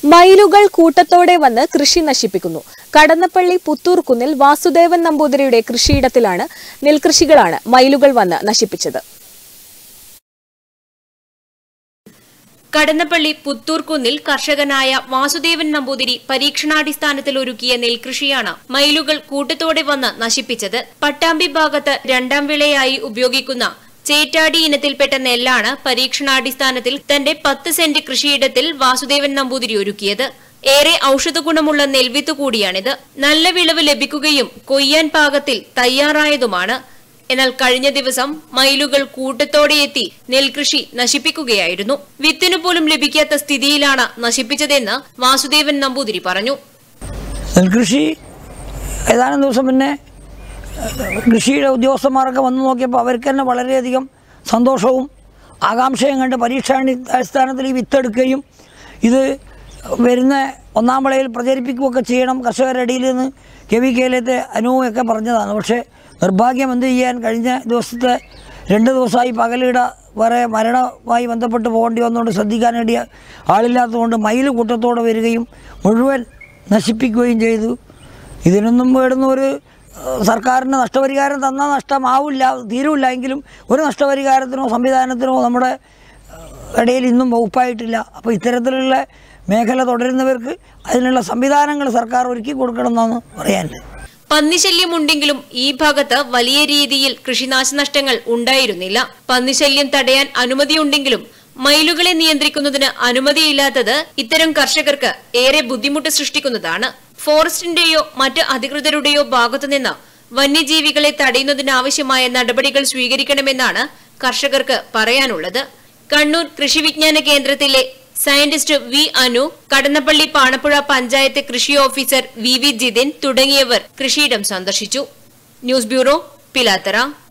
മയിലുകൾ കൂട്ടത്തോടെ വന്ന് കൃഷി നശിപ്പിക്കുന്നു കടന്നപ്പള്ളി പുത്തൂർക്കുന്നിൽ വാസുദേവൻ നമ്പൂതിരിയുടെ കൃഷിയിടത്തിലാണ് നെൽകൃഷികളാണ് മയിലുകൾ വന്ന് നശിപ്പിച്ചത് കടന്നപ്പള്ളി പുത്തൂർക്കുന്നിൽ കർഷകനായ വാസുദേവൻ നമ്പൂതിരി പരീക്ഷണാടിസ്ഥാനത്തിൽ ഒരുക്കിയ നെൽകൃഷിയാണ് മയിലുകൾ കൂട്ടത്തോടെ വന്ന് നശിപ്പിച്ചത് പട്ടാമ്പി ഭാഗത്ത് രണ്ടാം വിളയായി ഉപയോഗിക്കുന്ന ചേറ്റാടി ഇനത്തിൽപ്പെട്ട നെല്ലാണ് പരീക്ഷണാടിസ്ഥാനത്തിൽ തന്റെ പത്ത് സെന്റ് കൃഷിയിടത്തിൽ വാസുദേവൻ നമ്പൂതിരി ഒരുക്കിയത് ഏറെ ഔഷധ ഗുണമുള്ള നെൽവിത്ത് കൂടിയാണിത് നല്ല വിളവ് ലഭിക്കുകയും കൊയ്യാൻ പാകത്തിൽ തയ്യാറായതുമാണ് എന്നാൽ കഴിഞ്ഞ ദിവസം മയിലുകൾ കൂട്ടത്തോടെ എത്തി നെൽകൃഷി നശിപ്പിക്കുകയായിരുന്നു വിത്തിനു പോലും ലഭിക്കാത്ത സ്ഥിതിയിലാണ് നശിപ്പിച്ചതെന്ന് വാസുദേവൻ നമ്പൂതിരി പറഞ്ഞു നെൽകൃഷി ഏതാനും ദിവസം പിന്നെ ഏഹ്, കൃഷിയുടെ ഉദ്യോഗസ്ഥന്മാരൊക്കെ വന്നു നോക്കിയപ്പോൾ അവർക്ക് തന്നെ വളരെയധികം സന്തോഷവും ആകാംക്ഷയും കണ്ട് പരീക്ഷാടി അടിസ്ഥാനത്തിൽ ഈ വിത്തെടുക്കുകയും ഇത് വരുന്ന ഒന്നാം വിളയിൽ പ്രചരിപ്പിക്കുകയൊക്കെ ചെയ്യണം കർഷകരുടെ ഇടയിൽ നിന്ന് കെ വി കെയിലത്തെ അനുഭവമൊക്കെ പറഞ്ഞതാണ് പക്ഷേ നിർഭാഗ്യം എന്ത് ചെയ്യാൻ കഴിഞ്ഞ ദിവസത്തെ രണ്ട് ദിവസമായി പകലിട വേറെ മരണവുമായി ബന്ധപ്പെട്ട് പോകേണ്ടി വന്നുകൊണ്ട് ശ്രദ്ധിക്കാൻ വേണ്ടിയ ആളില്ലാത്തതുകൊണ്ട് മയിൽ കൂട്ടത്തോടെ വരികയും മുഴുവൻ നശിപ്പിക്കുകയും ചെയ്തു ഇതിനൊന്നും വേണ്ടുന്ന ഒരു ഏഹ്, സർക്കാരിന് നഷ്ടപരിഹാരം തന്നാൽ നഷ്ടമാവില്ല തീരുമില്ല എങ്കിലും ഒരു നഷ്ടപരിഹാരത്തിനോ സംവിധാനത്തിനോ നമ്മുടെ ഏഹ്, ഇടയിൽ ഇന്നും വകുപ്പായിട്ടില്ല അപ്പോൾ ഇത്തരത്തിലുള്ള മേഖല തുടരുന്നവർക്ക് അതിനുള്ള സംവിധാനങ്ങൾ സർക്കാർ ഒരുക്കി കൊടുക്കണമെന്നാണ് പറയാനുള്ളത് പന്നിശല്യമുണ്ടെങ്കിലും ഈ ഭാഗത്ത് വലിയ രീതിയിൽ കൃഷിനാശനഷ്ടങ്ങൾ ഉണ്ടായിരുന്നില്ല പന്നിശല്യം തടയാൻ അനുമതിയുണ്ടെങ്കിലും മയിലുകളെ നിയന്ത്രിക്കുന്നതിന് അനുമതിയില്ലാത്തത് ഇത്തരം കർഷകർക്ക് ഏറെ ബുദ്ധിമുട്ട് സൃഷ്ടിക്കുന്നതാണ് ഫോറസ്റ്റിന്റെയോ മറ്റ് അധികൃതരുടെയോ ഭാഗത്തുനിന്ന് വന്യജീവികളെ തടയുന്നതിനാവശ്യമായ നടപടികൾ സ്വീകരിക്കണമെന്നാണ് കർഷകർക്ക് പറയാനുള്ളത് കണ്ണൂർ കൃഷി വിജ്ഞാന കേന്ദ്രത്തിലെ സയന്റിസ്റ്റ് വി അനു കടന്നപ്പള്ളി പാണപ്പുഴ പഞ്ചായത്ത് കൃഷി ഓഫീസർ വി വി ജിതിൻ തുടങ്ങിയവർ കൃഷിയിടം സന്ദർശിച്ചു ന്യൂസ് ബ്യൂറോ പിലാത്തറ